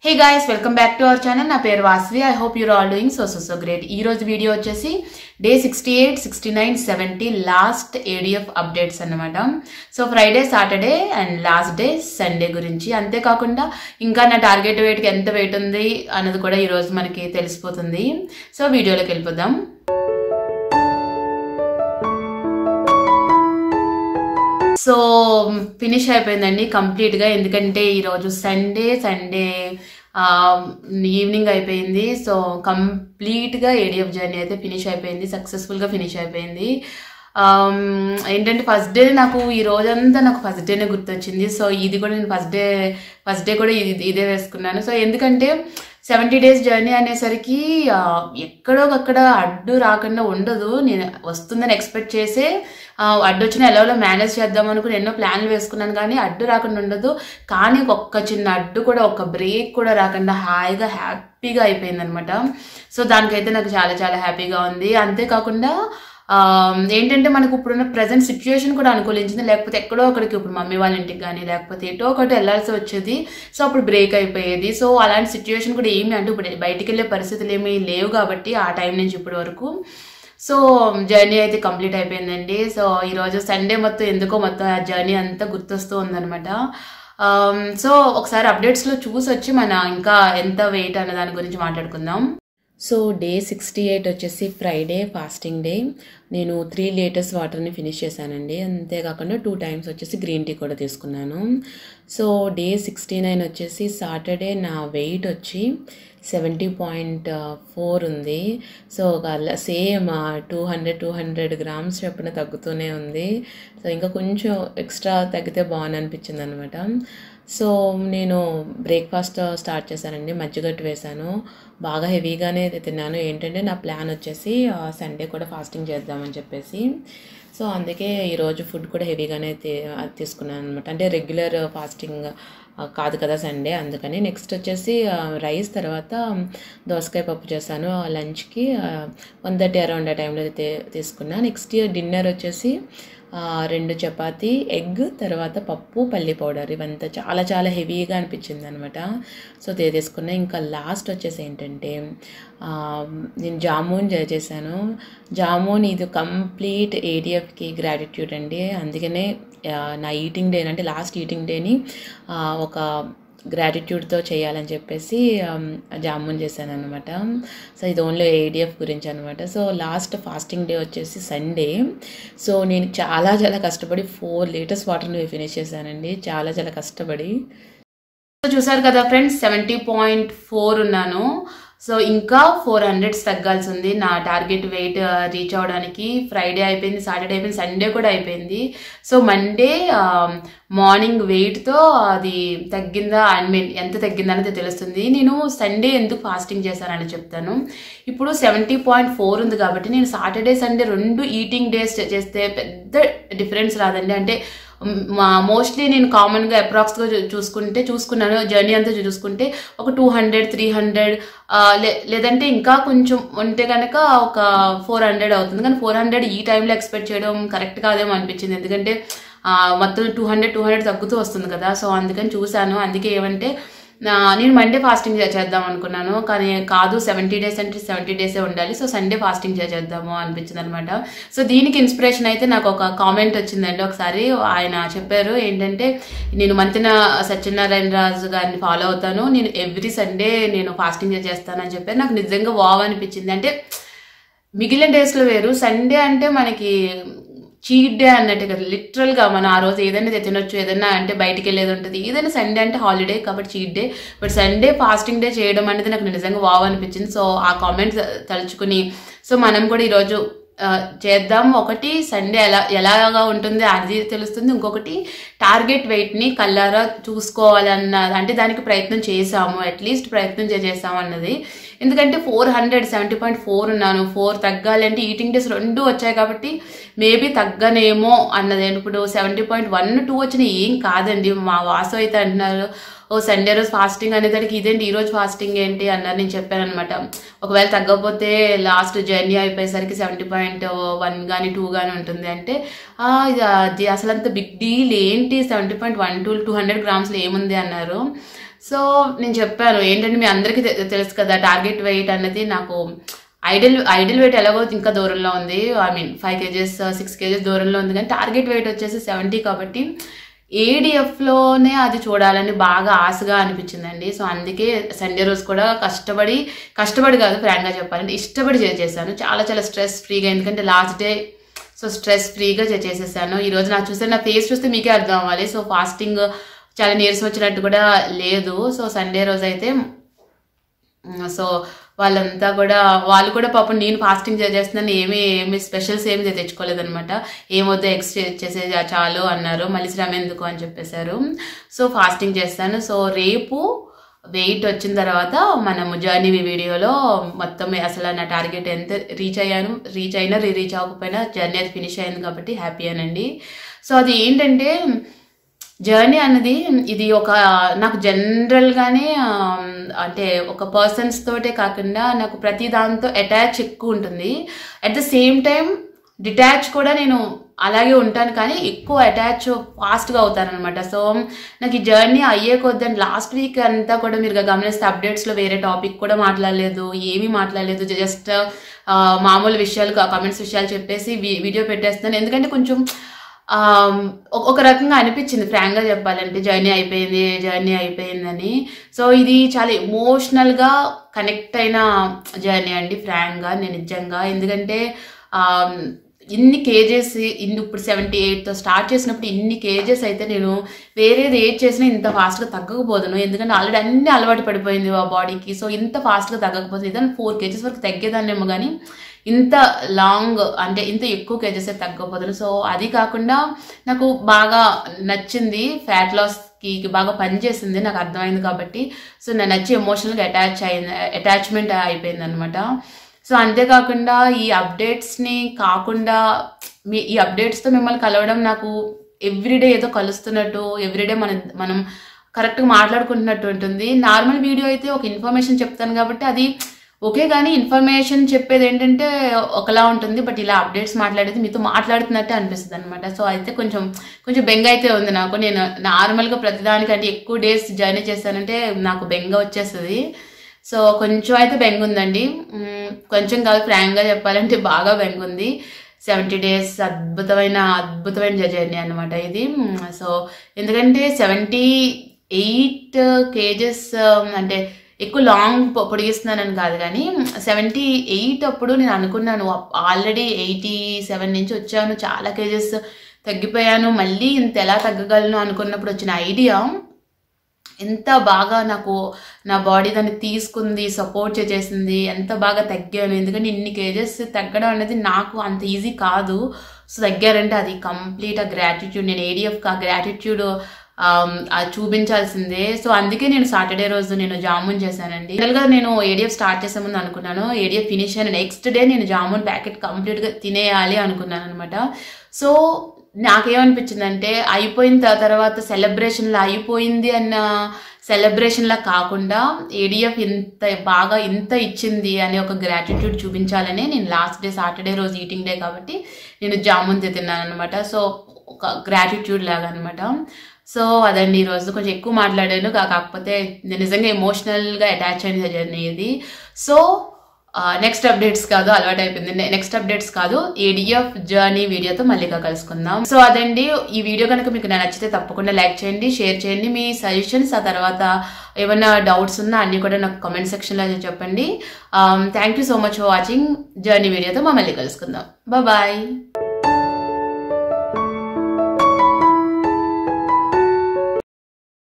hey guys welcome back to our channel నా పేరు Vasvi I hope you're all doing so so so great ఈ రోజు video వచ్చేసి day sixty eight sixty nine seventy last ADF updates అన్నమాట so Friday Saturday and last day Sunday గురించి అంతేకాకుండా ఇంకా నా టార్గెట్ వెయిట్కి ఎంత వెయిట్ ఉంది అన్నది కూడా ఈరోజు మనకి తెలిసిపోతుంది సో వీడియోలోకి వెళ్ళిపోదాం సో ఫినిష్ అయిపోయిందండి కంప్లీట్గా ఎందుకంటే ఈరోజు సండే సండే ఈవినింగ్ అయిపోయింది సో కంప్లీట్గా ఏడిఎఫ్ జర్నీ అయితే ఫినిష్ అయిపోయింది సక్సెస్ఫుల్గా ఫినిష్ అయిపోయింది ఆమ్, ఏంటంటే ఫస్ట్ డే నాకు ఈ రోజంతా నాకు ఫస్ట్ డేనే గుర్తొచ్చింది సో ఇది కూడా నేను ఫస్ట్ డే ఫస్ట్ డే కూడా ఇది ఇదే వేసుకున్నాను సో ఎందుకంటే సెవెంటీ డేస్ జర్నీ అనేసరికి ఆ, ఎక్కడో అక్కడ అడ్డు రాకుండా ఉండదు నేను వస్తుందని ఎక్స్పెక్ట్ చేసే ఆ, అడ్డు వచ్చిన ఎలా మేనేజ్ చేద్దాం అనుకుని ఎన్నో ప్లాన్లు వేసుకున్నాను కానీ అడ్డు రాకుండా ఉండదు కానీ ఒక్క చిన్న అడ్డు కూడా ఒక బ్రేక్ కూడా రాకుండా హాయిగా హ్యాపీగా అయిపోయింది అనమాట సో దానికైతే నాకు చాలా చాలా హ్యాపీగా ఉంది అంతేకాకుండా ఆ, ఏంటంటే మనకు ఇప్పుడున్న ప్రజెంట్ సిచ్యువేషన్ కూడా అనుకూలించింది లేకపోతే ఎక్కడో ఒకడికి ఇప్పుడు మమ్మీ వాళ్ళ ఇంటికి కానీ లేకపోతే ఎటో ఒకటి వెళ్ళాల్సి వచ్చేది సో అప్పుడు బ్రేక్ అయిపోయేది సో అలాంటి సిచ్యువేషన్ కూడా ఏమి అంటే ఇప్పుడు బయటికి వెళ్ళే పరిస్థితులు ఏమీ లేవు కాబట్టి ఆ టైం నుంచి ఇప్పటి వరకు సో జర్నీ అయితే కంప్లీట్ అయిపోయిందండి సో ఈరోజు సండే మొత్తం ఎందుకో మొత్తం ఆ జర్నీ అంతా గుర్తొస్తూ ఉందనమాట సో ఒకసారి అప్డేట్స్లో చూసి వచ్చి మన ఇంకా ఎంత వెయిట్ అన్న దాని గురించి మాట్లాడుకుందాం సో డే సిక్స్టీ ఎయిట్ వచ్చేసి ఫ్రైడే ఫాస్టింగ్ డే నేను త్రీ లీటర్స్ వాటర్ని ఫినిష్ చేశానండి అంతేకాకుండా టూ టైమ్స్ వచ్చేసి గ్రీన్ టీ కూడా తీసుకున్నాను సో డే సిక్స్టీ నైన్ వచ్చేసి సాటర్డే నా వెయిట్ వచ్చి సెవెంటీ పాయింట్ ఫోర్ ఉంది so same two hundred two hundred grams చొప్పున తగ్గుతూనే ఉంది సో ఇంకా కొంచెం ఎక్స్ట్రా తగ్గితే బాగుంది అనిపించింది అనమాట సో నేను బ్రేక్ఫాస్ట్ స్టార్ట్ చేశానండి మజ్జిగట్టు వేశాను బాగా హెవీగానే తిన్నాను ఏంటంటే నా ప్లాన్ వచ్చేసి సండే కూడా ఫాస్టింగ్ చేద్దామని చెప్పేసి సో అందుకే ఈరోజు ఫుడ్ కూడా హెవీగానే తీ- తీసుకున్నాను అనమాట అంటే రెగ్యులర్ ఫాస్టింగ్ కాదు కదా సండే అందుకని నెక్స్ట్ వచ్చేసి రైస్ తర్వాత దోసకాయ పప్పు చేశాను లంచ్కి వన్ థర్టీ అరౌండ్ ఆ టైంలో అయితే తీసుకున్నా నెక్స్ట్ డిన్నర్ వచ్చేసి ఆ, రెండు చపాతి ఎగ్ తర్వాత పప్పు పల్లి పౌడర్ ఇవంతా చాలా చాలా హెవీగా అనిపించింది అనమాట సో ఇది తీసుకున్నా ఇంకా లాస్ట్ వచ్చేసి ఏంటంటే ఆ, నేను జామూన్ చే- చేశాను జామూన్ ఇది కంప్లీట్ ఏడిఎఫ్కి గ్రాటిట్యూడ్ అండి అందుకనే ఆ, నా ఈటింగ్ డే అంటే లాస్ట్ ఈటింగ్ డేని ఆ, ఒక గ్రాటిట్యూడ్తో చేయాలని చెప్పేసి ఆమ్, జామున్ చేశాను అనమాట సో ఇది ఓన్లీ ఏడిఎఫ్ గురించి అనమాట సో లాస్ట్ ఫాస్టింగ్ డే వచ్చేసి సండే సో నేను చాలా చాలా కష్టపడి ఫోర్ లీటర్స్ వాటర్ని ఫినిష్ చేశానండి చాలా చాలా కష్టపడి సో చూసారు కదా ఫ్రెండ్స్ సెవెంటీ పాయింట్ ఫోర్ ఉన్నాను సో ఇంకా ఫోర్ హండ్రెడ్స్ తగ్గాల్సి ఉంది నా టార్గెట్ వెయిట్ రీచ్ అవడానికి ఫ్రైడే అయిపోయింది సాటర్డే అయిపోయింది సండే కూడా అయిపోయింది సో మండే మార్నింగ్ వెయిట్తో అది తగ్గిందా ఐ మీన్ ఎంత తగ్గిందా అనేది తెలుస్తుంది నేను సండే ఎందుకు ఫాస్టింగ్ చేశానని చెప్తాను ఇప్పుడు సెవెంటీ పాయింట్ ఫోర్ ఉంది కాబట్టి నేను సాటర్డే సండే రెండు ఈటింగ్ డేస్ చేస్తే పెద్ద డిఫరెన్స్ రాదండి అంటే మా మోస్ట్లీ నేను కామన్గా అప్రాక్స్గా చూసుకుంటే చూసుకున్నాను జర్నీ అంతా చూసుకుంటే ఒక టూ హండ్రెడ్ త్రీ హండ్రెడ్ లేదంటే ఇంకా కొంచెం ఉంటే కనుక ఒక ఫోర్ హండ్రెడ్ అవుతుంది కానీ ఫోర్ హండ్రెడ్ ఈ టైంలో ఎక్స్పెక్ట్ చేయడం కరెక్ట్ కాదేమో అనిపించింది ఎందుకంటే ఆ, మొత్తం టూ హండ్రెడ్ టూ హండ్రెడ్ తగ్గుతూ వస్తుంది కదా సో అందుకని చూశాను అందుకే ఏమంటే నా నేను మండే ఫాస్టింగ్ చే- చేద్దాం అనుకున్నాను కానీ కాదు సెవెంటీ డేస్ అంటే సెవెంటీ డేసే ఉండాలి సో సండే ఫాస్టింగ్ చే- చేద్దాము అనిపించింది అనమాట సో దీనికి ఇన్స్పిరేషన్ అయితే నాకు ఒక కామెంట్ వచ్చిందండి ఒకసారి ఆయన చెప్పారు ఏంటంటే నేను మంతిన సత్యనారాయణ రాజు గారిని ఫాలో అవుతాను నేను ఎవ్రీ సండే నేను ఫాస్టింగ్ చేస్తానని చెప్పారు నాకు నిజంగా వావ్ అనిపించింది అంటే మిగిలిన డేస్లో వేరు సండే అంటే మనకి చీట్ డే అన్నట్టు కదా లిటరల్గా మనం ఆ రోజు ఏదైనా తినొచ్చు ఏదైనా అంటే బయటికి వెళ్ళేది ఉంటుంది ఏదైనా సండే అంటే హాలిడే కాబట్టి cheat day but Sunday fasting day చేయడం అనేది నాకు నిజంగా వావ్ అనిపించింది సో ఆ కామెంట్స్ తలుచుకుని సో మనం కూడా ఈరోజు ఆ, చేద్దాం ఒకటి సండే ఎలా ఎలాగా ఉంటుంది అది తెలుస్తుంది ఇంకొకటి టార్గెట్ వెయిట్ని కల్లారా చూసుకోవాలన్న అంటే దానికి ప్రయత్నం చేసాము అట్లీస్ట్ ప్రయత్నం చే- చేసాము అన్నది ఎందుకంటే four hundred seventy point four ఉన్నాను ఫోర్ తగ్గాలి అంటే ఈటింగ్ డేస్ రెండు వచ్చాయి కాబట్టి మేబీ తగ్గనేమో అన్నది ఇప్పుడు సెవెంటీ పాయింట్ వన్ టూ వచ్చిన ఏం కాదండి మా వాసు అయితే అంటున్నారు ఓ సండే రోజు ఫాస్టింగ్ అనేదానికి ఇదేంటి ఈ రోజు ఫాస్టింగ్ ఏంటి అన్నారు నేను చెప్పాను అనమాట ఒకవేళ తగ్గకపోతే లాస్ట్ జర్నీ అయిపోయేసరికి సెవెంటీ పాయింట్ వన్ కానీ టూ కానీ ఉంటుంది అంటే "ఆ, ఇది అది అసలు అంత బిగ్ డీల్ ఏంటి seventy point one two two hundred గ్రామ్స్లో ఏముంది అన్నారు సో నేను చెప్పాను ఏంటంటే మీ అందరికీ తె- తెలుసు కదా టార్గెట్ వెయిట్ అన్నది నాకు ఐడల్ ఐడల్ వెయిట్ ఎలాగో ఇంకా దూరంలో ఉంది I mean five kgs six kgs దూరంలో ఉంది కానీ టార్గెట్ వెయిట్ వచ్చేసి సెవెంటీ కాబట్టి ఏడిఎఫ్లోనే అది చూడాలని బాగా ఆశగా అనిపించిందండి సో అందుకే సండే రోజు కూడా కష్టపడి కష్టపడి కాదు ఫ్రాంక్గా చెప్పాలంటే ఇష్టపడి చే- చేశాను చాలా చాలా స్ట్రెస్ ఫ్రీగా ఎందుకంటే లాస్ట్ డే సో స్ట్రెస్ ఫ్రీగా చే- చేసేసాను ఈ రోజు నాకు చూస్తే నా ఫేస్ చూస్తే మీకే అర్థం అవ్వాలి సో ఫాస్టింగ్ చాలా నీరసం వచ్చినట్టు కూడా లేదు సో సండే రోజు అయితే మ్, సో వాళ్ళంతా కూడా వాళ్ళు కూడా పాపం నేను ఫాస్టింగ్ చేస్తున్నాను ఏమి ఏమి స్పెషల్స్ ఏమి తెచ్చుకోలేదనమాట ఏమొద్దు ఎక్స్చేంజ్ చేసే చాలు అన్నారు మళ్ళీ శ్రమ ఎందుకు అని చెప్పేశారు సో ఫాస్టింగ్ చేస్తాను సో రేపు వెయిట్ వచ్చిన తర్వాత మనము జర్నీ వీడియోలో మొత్తం అసలు నా టార్గెట్ ఎంత రీచ్ అయ్యాను రీచ్ అయినా రీ రీచ్ అవ్వకపోయినా జర్నీ అది ఫినిష్ అయింది కాబట్టి హ్యాపీ అనండి సో అది ఏంటంటే జర్నీ అన్నది ఇది ఒక నాకు జనరల్గానే అంటే ఒక పర్సన్స్ తోటే కాకుండా నాకు ప్రతి దాంతో అటాచ్ ఎక్కువ ఉంటుంది at the same time detach కూడా నేను అలాగే ఉంటాను కానీ ఎక్కువ అటాచ్ ఫాస్ట్గా అవుతాను అనమాట సో నాకు ఈ జర్నీ అయ్యే కొద్దని లాస్ట్ వీక్ అంతా కూడా మీరు గమనిస్తే అప్డేట్స్లో వేరే టాపిక్ కూడా మాట్లాడలేదు ఏమీ మాట్లాడలేదు జస్ట్ మామూలు విషయాలు కామెంట్స్ విషయాలు చెప్పేసి వీ- వీడియో పెట్టేస్తాను ఎందుకంటే కొంచెం ఆ, ఒక- ఒక రకంగా అనిపించింది ఫ్రాంక్గా చెప్పాలంటే జర్నీ అయిపోయింది జర్నీ అయిపోయిందని సో ఇది చాలా ఎమోషనల్గా కనెక్ట్ అయిన జర్నీ అండి ఫ్రాంక్గా నేను నిజంగా ఎందుకంటే ఆ, ఇన్ని కేజెస్ ఇన్ని ఇప్పుడు సెవెంటీ ఎయిట్తో స్టార్ట్ చేసినప్పుడు ఇన్ని కేజెస్ అయితే నేను వేరేది ఏది చేసినా ఇంత ఫాస్ట్గా తగ్గకపోదును ఎందుకంటే ఆల్రెడీ అన్ని అలవాటు పడిపోయింది ఆ బాడీకి సో ఇంత ఫాస్ట్గా తగ్గకపోతుంది ఏదైనా ఫోర్ కేజెస్ వరకు తగ్గేదాన్నేమో కానీ ఇంత లాంగ్ అంటే ఇంత ఎక్కువ కేజెస్ తగ్గకపోతుంది సో అది కాకుండా నాకు బాగా నచ్చింది ఫ్యాట్ లాస్కి బాగా పనిచేసింది నాకు అర్థమైంది కాబట్టి సో నేను నచ్చి ఎమోషనల్గా అటాచ్ అయింది అటాచ్మెంట్ అయిపోయింది అనమాట సో అంతేకాకుండా ఈ అప్డేట్స్ని కాకుండా మీ ఈ అప్డేట్స్తో మిమ్మల్ని కలవడం నాకు ఎవ్రీడే ఏదో కలుస్తున్నట్టు ఎవ్రీడే మనం మనం కరెక్ట్గా మాట్లాడుకుంటున్నట్టు ఉంటుంది నార్మల్ వీడియో అయితే ఒక ఇన్ఫర్మేషన్ చెప్తాను కాబట్టి అది ఓకే కానీ ఇన్ఫర్మేషన్ చెప్పేది ఏంటంటే ఒకలా ఉంటుంది బట్ ఇలా అప్డేట్స్ మాట్లాడేది మీతో మాట్లాడుతున్నట్టే అనిపిస్తుంది అనమాట సో అయితే కొంచెం కొంచెం బెంగ అయితే ఉంది నాకు నేను నార్మల్గా ప్రతిదానికంటే ఎక్కువ డేస్ జర్నీ చేస్తానంటే నాకు బెంగ వచ్చేస్తుంది సో కొంచెం అయితే బెంగ ఉందండి మ్మ్, కొంచెం కాదు ఫ్రాంక్గా చెప్పాలంటే బాగా బెంగ ఉంది సెవెంటీ డేస్ అద్భుతమైన అద్భుతమైన జర్నీ అనమాట ఇది మ్మ్, సో ఎందుకంటే సెవెంటీ ఎయిట్ కేజెస్ అంటే ఎక్కువ లాంగ్ పొ- పొడిగిస్తున్నానని కాదు కానీ సెవెంటీ ఎయిట్ అప్పుడు నేను అనుకున్నాను ఆల్రెడీ ఎయిటీ సెవెన్ నుంచి వచ్చాను చాలా కేజెస్ తగ్గిపోయాను మళ్ళీ ఇంత ఎలా తగ్గగలను అనుకున్నప్పుడు వచ్చిన ఐడియా ఎంత బాగా నాకు నా బాడీ దాన్ని తీసుకుంది సపోర్ట్ చేసింది ఎంత బాగా తగ్గాను ఎందుకంటే ఇన్ని కేజెస్ తగ్గడం అనేది నాకు అంత ఈజీ కాదు సో తగ్గారంటే అది కంప్లీట్ ఆ గ్రాటిట్యూడ్ నేను ఏడిఎఫ్ ఆ గ్రాటిట్యూడ్ అది చూపించాల్సిందే సో అందుకే నేను సాటర్డే రోజు నేను జామున్ చేశానండి జనరల్గా నేను ఏడిఎఫ్ స్టార్ట్ చేసే ముందు అనుకున్నాను ఏడిఎఫ్ ఫినిష్ అయిన నెక్స్ట్ డే నేను జామున్ ప్యాకెట్ కంప్లీట్గా తినేయాలి అనుకున్నాను అనమాట సో నాకేమనిపించిందంటే అయిపోయిన త- తర్వాత సెలబ్రేషన్లో అయిపోయింది అన్న సెలబ్రేషన్లా కాకుండా ఏడిఎఫ్ ఇంత బాగా ఇంత ఇచ్చింది అనే ఒక గ్రాటిట్యూడ్ చూపించాలని నేను లాస్ట్ డే సాటర్డే రోజు ఈటింగ్ డే కాబట్టి నేను జామున్ తిన్నాను అనమాట సో ఒక గ్రాటిట్యూడ్ లాగా అనమాట సో అదండి ఈరోజు కొంచెం ఎక్కువ మాట్లాడాను కా- కాకపోతే నేను నిజంగా ఎమోషనల్గా అటాచ్ అయిన జర్నీ ఇది సో నెక్స్ట్ అప్డేట్స్ కాదు అలవాటు అయిపోయింది నెక్స్ట్ అప్డేట్స్ కాదు ఏడిఎఫ్ జర్నీ వీడియోతో మళ్ళీగా కలుసుకుందాం సో అదండి ఈ వీడియో కనుక మీకు నచ్చితే తప్పకుండా లైక్ చేయండి షేర్ చేయండి మీ సజెషన్స్ ఆ తర్వాత ఏమైనా డౌట్స్ ఉన్నా అన్ని కూడా నాకు కామెంట్ సెక్షన్లో చెప్పండి thank you so much for watching journey వీడియోతో మళ్ళీ కలుసుకుందాం బాయ్